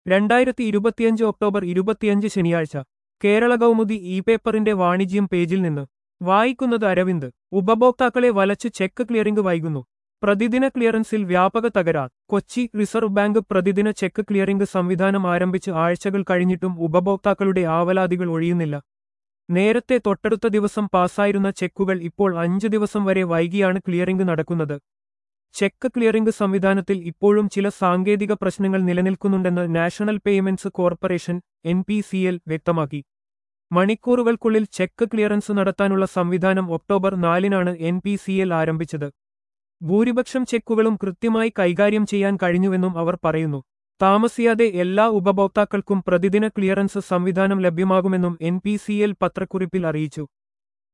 രണ്ടായിരത്തി ഇരുപത്തിയഞ്ച് ഒക്ടോബർ ഇരുപത്തിയഞ്ച് ശനിയാഴ്ച കേരള കൗമുദി ഇ പേപ്പറിന്റെ വാണിജ്യം പേജിൽ നിന്ന് വായിക്കുന്നത് അരവിന്ദ് ഉപഭോക്താക്കളെ വലച്ചു ചെക്ക് ക്ലിയറിംഗ് വൈകുന്നു പ്രതിദിന ക്ലിയറൻസിൽ വ്യാപക തകരാർ കൊച്ചി റിസർവ് ബാങ്ക് പ്രതിദിന ചെക്ക് ക്ലിയറിംഗ് സംവിധാനം ആരംഭിച്ച് ആഴ്ചകൾ കഴിഞ്ഞിട്ടും ഉപഭോക്താക്കളുടെ ആവലാതികൾ ഒഴിയുന്നില്ല നേരത്തെ തൊട്ടടുത്ത ദിവസം പാസായിരുന്ന ചെക്കുകൾ ഇപ്പോൾ അഞ്ചു ദിവസം വരെ വൈകിയാണ് ക്ലിയറിംഗ് നടക്കുന്നത് ചെക്ക് ക്ലിയറിംഗ് സംവിധാനത്തിൽ ഇപ്പോഴും ചില സാങ്കേതിക പ്രശ്നങ്ങൾ നിലനിൽക്കുന്നുണ്ടെന്ന് നാഷണൽ പേയ്മെന്റ്സ് കോർപ്പറേഷൻ എൻ വ്യക്തമാക്കി മണിക്കൂറുകൾക്കുള്ളിൽ ചെക്ക് ക്ലിയറൻസ് നടത്താനുള്ള സംവിധാനം ഒക്ടോബർ നാലിനാണ് എൻ ആരംഭിച്ചത് ഭൂരിപക്ഷം ചെക്കുകളും കൃത്യമായി കൈകാര്യം ചെയ്യാൻ കഴിഞ്ഞുവെന്നും അവർ പറയുന്നു താമസിയാതെ എല്ലാ ഉപഭോക്താക്കൾക്കും പ്രതിദിന ക്ലിയറൻസ് സംവിധാനം ലഭ്യമാകുമെന്നും എൻ പത്രക്കുറിപ്പിൽ അറിയിച്ചു